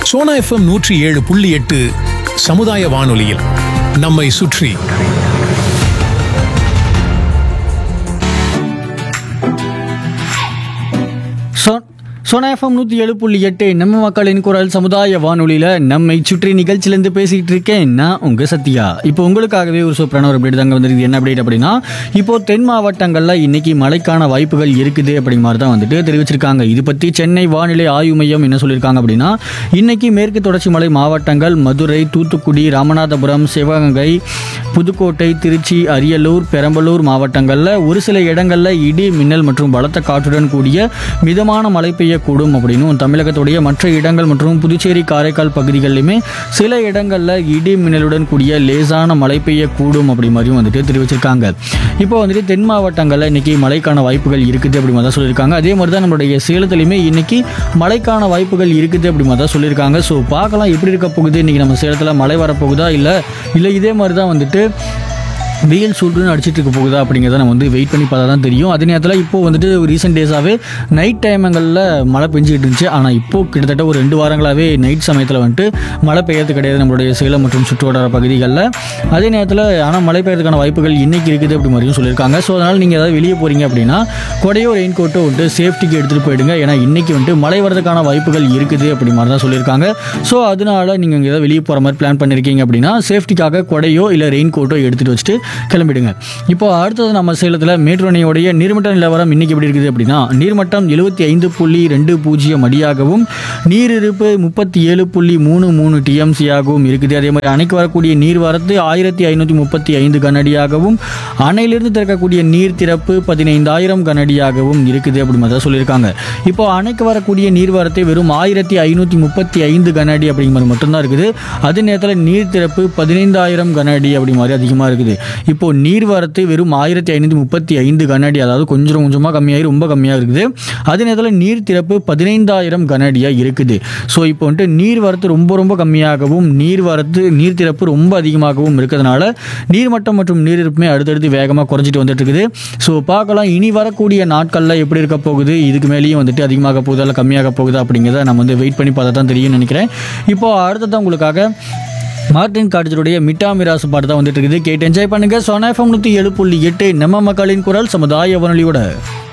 Sona FM நூற்றி ஏழு புள்ளி எட்டு சமுதாய வானொலியில் நம்மை சுற்றி சோ சோனா எஃப்எம் நூற்றி ஏழு புள்ளி எட்டு நம்ம மக்களின் குரல் சமுதாய வானொலியில் நம்மை சுற்றி நிகழ்ச்சியிலேருந்து பேசிகிட்டு இருக்கேன் நான் உங்கள் சத்யா இப்போ உங்களுக்காகவே ஒரு சூப்பரான ஒரு அப்டேட் தாங்க வந்திருக்கு என்ன அப்டேட் அப்படின்னா இப்போ தென் மாவட்டங்களில் இன்னைக்கு மழைக்கான வாய்ப்புகள் இருக்குது அப்படிங்கிற மாதிரி தான் வந்துட்டு தெரிவிச்சிருக்காங்க இது பற்றி சென்னை வானிலை ஆய்வு மையம் என்ன சொல்லியிருக்காங்க அப்படின்னா இன்னைக்கு மேற்கு தொடர்ச்சி மலை மாவட்டங்கள் மதுரை தூத்துக்குடி ராமநாதபுரம் சிவகங்கை புதுக்கோட்டை திருச்சி அரியலூர் பெரம்பலூர் மாவட்டங்களில் ஒரு சில இடங்களில் இடி மின்னல் மற்றும் பலத்த காற்றுடன் கூடிய மிதமான மழை பெய்யக்கூடும் அப்படின்னும் தமிழகத்துடைய மற்ற இடங்கள் மற்றும் புதுச்சேரி காரைக்கால் பகுதிகளிலுமே சில இடங்களில் இடி மின்னலுடன் கூடிய லேசான மழை பெய்யக்கூடும் அப்படி மாதிரியும் வந்துட்டு தெரிவிச்சிருக்காங்க இப்போ வந்துட்டு தென் மாவட்டங்களில் இன்னைக்கு மழைக்கான வாய்ப்புகள் இருக்குது அப்படி மாதிரி தான் சொல்லியிருக்காங்க அதே மாதிரி தான் நம்மளுடைய சேலத்துலையுமே இன்னைக்கு மழைக்கான வாய்ப்புகள் இருக்குது அப்படி மாதிரி தான் சொல்லியிருக்காங்க ஸோ பார்க்கலாம் எப்படி இருக்க போகுது இன்னைக்கு நம்ம சேலத்தில் மழை வரப்போகுதா இல்லை இல்லை இதே மாதிரி தான் வந்துட்டு வெயில் சுல்லுன்னு அடிச்சிட்டு இருக்க போகுதா அப்படிங்கிறத நம்ம வந்து வெயிட் பண்ணி பார்த்தா தான் தெரியும் அதே நேரத்தில் இப்போ வந்துட்டு ரீசெண்ட் டேஸாகவே நைட் டைமங்களில் மழை பெஞ்சிட்டு இருந்துச்சு ஆனால் இப்போ கிட்டத்தட்ட ஒரு ரெண்டு வாரங்களாகவே நைட் சமயத்தில் வந்துட்டு மழை பெய்யறது கிடையாது நம்மளுடைய சேலம் மற்றும் சுற்றுவட்டார பகுதிகளில் அதே நேரத்தில் ஆனால் மழை பெய்யறதுக்கான வாய்ப்புகள் இன்னைக்கு இருக்குது அப்படி மாதிரியும் சொல்லியிருக்காங்க ஸோ அதனால் நீங்கள் ஏதாவது வெளியே போகிறீங்க அப்படின்னா கொடையோ ரெயின் கோட்டோ வந்துட்டு சேஃப்டிக்கு எடுத்துகிட்டு போயிடுங்க ஏன்னா இன்னைக்கு வந்துட்டு மழை வரதுக்கான வாய்ப்புகள் இருக்குது அப்படி மாதிரி தான் சொல்லியிருக்காங்க ஸோ அதனால நீங்கள் ஏதாவது வெளியே போகிற மாதிரி பிளான் பண்ணியிருக்கீங்க அப்படின்னா சேஃப்டிக்காக கொடையோ இல்லை ரெயின் கோட்டோ எடுத்துகிட்டு வச்சுட்டு கிளம்பிடுங்க இப்போ அடுத்தது நம்ம சேலத்தில் மேட்டூர் அணையோடைய நீர்மட்ட நிலவரம் இன்னைக்கு எப்படி இருக்குது அப்படின்னா நீர்மட்டம் எழுபத்தி ஐந்து புள்ளி ரெண்டு பூஜ்ஜியம் அடியாகவும் நீரிருப்பு முப்பத்தி ஏழு புள்ளி மூணு மூணு டிஎம்சியாகவும் இருக்குது அதே மாதிரி அணைக்கு வரக்கூடிய நீர் வரத்து ஆயிரத்தி ஐநூற்றி முப்பத்தி ஐந்து கனஅடியாகவும் அணையிலிருந்து திறக்கக்கூடிய நீர் திறப்பு பதினைந்தாயிரம் கனஅடியாகவும் இருக்குது அப்படி மாதிரி தான் சொல்லியிருக்காங்க இப்போ அணைக்கு வரக்கூடிய நீர் வரத்து வெறும் ஆயிரத்தி ஐநூற்றி முப்பத்தி ஐந்து கனஅடி அப்படிங்கிறது மட்டும்தான் இருக்குது அதே நேரத்தில் நீர் திறப்பு பதினைந்தாயிரம் கனஅடி அப்படி மாதிரி அதிகமாக இருக்குது இப்போ நீர் வரத்து வெறும் ஆயிரத்தி ஐநூற்றி முப்பத்தி ஐந்து கனஅடி அதாவது கொஞ்சம் கொஞ்சமாக கம்மியாகி ரொம்ப கம்மியாக இருக்குது அதே நேரத்தில் நீர் திறப்பு பதினைந்தாயிரம் கனஅடியாக இருக்குது ஸோ இப்போ வந்துட்டு நீர் வரத்து ரொம்ப ரொம்ப கம்மியாகவும் நீர் வரத்து நீர் திறப்பு ரொம்ப அதிகமாகவும் இருக்கிறதுனால நீர்மட்டம் மற்றும் நீர் இருப்புமே அடுத்தடுத்து வேகமாக குறைஞ்சிட்டு வந்துட்டு இருக்குது ஸோ பார்க்கலாம் இனி வரக்கூடிய நாட்களில் எப்படி இருக்க போகுது இதுக்கு மேலேயும் வந்துட்டு அதிகமாக போகுதா இல்லை கம்மியாக போகுதா அப்படிங்கிறத நம்ம வந்து வெயிட் பண்ணி பார்த்தா தான் தெரியும்னு நினைக்கிறேன் இப்போ அடுத்ததான் உங்களுக்காக மார்டின் காட்ஜருடைய மிட்டா மிராசு பாட்டு தான் வந்துட்டு இருக்குது கேட்டு என்ஜாய் பண்ணுங்க சோனா எஃப்எம் நூற்றி ஏழு புள்ளி எட்டு நம்ம மக்களின் குரல் சமுதாய வானொலியோட